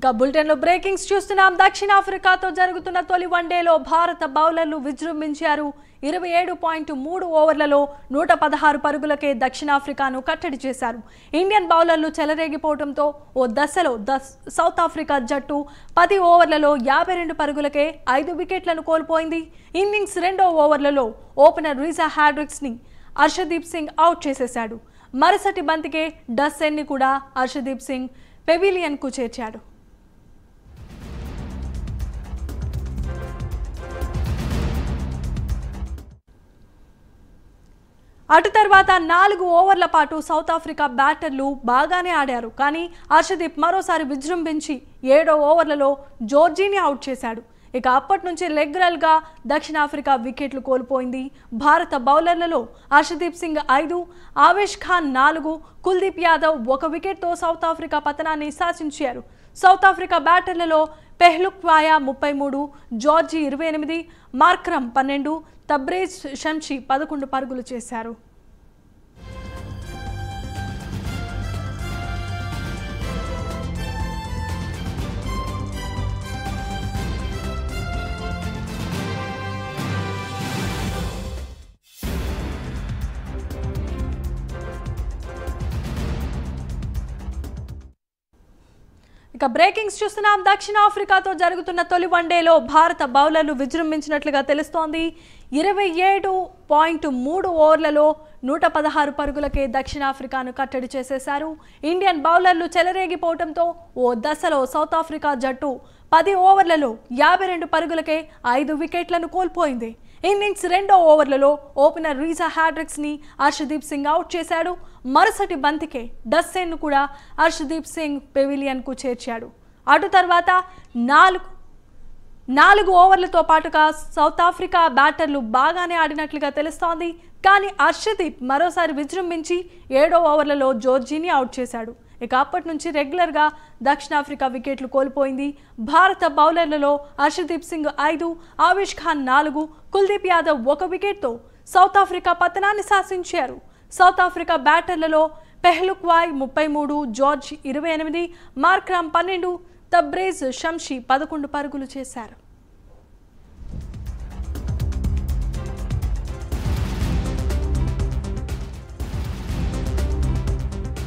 ఇక బులెటిన్ లో బ్రేకింగ్స్ చూస్తున్నాం దక్షిణాఫ్రికాతో జరుగుతున్న తొలి వన్డేలో భారత బౌలర్లు విజృంభించారు ఇరవై ఏడు పాయింట్ మూడు ఓవర్లలో నూట పదహారు పరుగులకే దక్షిణాఫ్రికాను కట్టడి చేశారు ఇండియన్ బౌలర్లు చెలరేగిపోవడంతో ఓ దశలో దస్ సౌత్ ఆఫ్రికా జట్టు పది ఓవర్లలో యాభై రెండు పరుగులకే ఐదు వికెట్లను కోల్పోయింది ఇన్నింగ్స్ రెండో ఓవర్లలో ఓపెనర్ రీజా హ్యాడ్రిక్స్ ని హర్షదీప్ సింగ్ అవుట్ చేసేశాడు మరుసటి బంతికే డస్సెన్ని కూడా హర్షదీప్ సింగ్ పెవిలియన్కు చేర్చాడు అటు తర్వాత నాలుగు ఓవర్ల పాటు సౌత్ ఆఫ్రికా బ్యాటర్లు బాగానే ఆడారు కానీ హర్షదీప్ మరోసారి విజృంభించి ఏడో ఓవర్లలో జోర్జీని అవుట్ చేశాడు ఇక అప్పటి నుంచి లెగ్రల్గా దక్షిణాఫ్రికా వికెట్లు కోల్పోయింది భారత బౌలర్లలో హర్షదీప్ సింగ్ ఐదు ఆవేష్ ఖాన్ నాలుగు కుల్దీప్ యాదవ్ ఒక వికెట్తో సౌత్ ఆఫ్రికా పతనాన్ని శాసించారు సౌత్ ఆఫ్రికా బ్యాటర్లలో పెహ్లుక్వాయా ముప్పై మూడు జార్జీ ఇరవై ఎనిమిది మార్క్రమ్ పన్నెండు తబ్రేజ్ షంషి పదకొండు పరుగులు చేశారు ఇక బ్రేకింగ్స్ చూస్తున్నాం దక్షిణాఫ్రికాతో జరుగుతున్న తొలి వన్డేలో భారత బౌలర్లు విజృంభించినట్లుగా తెలుస్తోంది ఇరవై ఏడు పాయింట్ మూడు ఓవర్లలో నూట పదహారు పరుగులకే దక్షిణాఫ్రికాను కట్టడి చేసేశారు ఇండియన్ బౌలర్లు చెలరేగిపోవడంతో ఓ దశలో సౌత్ ఆఫ్రికా జట్టు పది ఓవర్లలో యాభై రెండు పరుగులకే ఐదు వికెట్లను కోల్పోయింది ఇన్నింగ్స్ రెండో ఓవర్లలో ఓపెనర్ రీజా హ్యాడ్రిక్స్ ని హర్షదీప్ సింగ్ అవుట్ చేశాడు మరుసటి బంతికే డస్సెన్ ను కూడా హర్షదీప్ సింగ్ పెవిలియన్ కు చేర్చాడు అటు తర్వాత నాలుగు నాలుగు ఓవర్లతో పాటుగా సౌత్ ఆఫ్రికా బ్యాటర్లు బాగానే ఆడినట్లుగా తెలుస్తోంది కానీ హర్షదీప్ మరోసారి విజృంభించి ఏడో ఓవర్లలో జోర్జీని అవుట్ చేశాడు ఇక అప్పటి నుంచి రెగ్యులర్గా దక్షిణాఫ్రికా వికెట్లు కోల్పోయింది భారత బౌలర్లలో హర్షదీప్ సింగ్ ఐదు ఆవేష్ ఖాన్ నాలుగు కుల్దీప్ యాదవ్ ఒక వికెట్తో సౌత్ ఆఫ్రికా పతనాన్ని శాసించారు సౌత్ ఆఫ్రికా బ్యాటర్లలో పెహ్లుక్వాయ్ ముప్పై మూడు జార్జ్ ఇరవై ఎనిమిది మార్క్రామ్ పన్నెండు తబ్రేజ్ షంషి పదకొండు పరుగులు చేశారు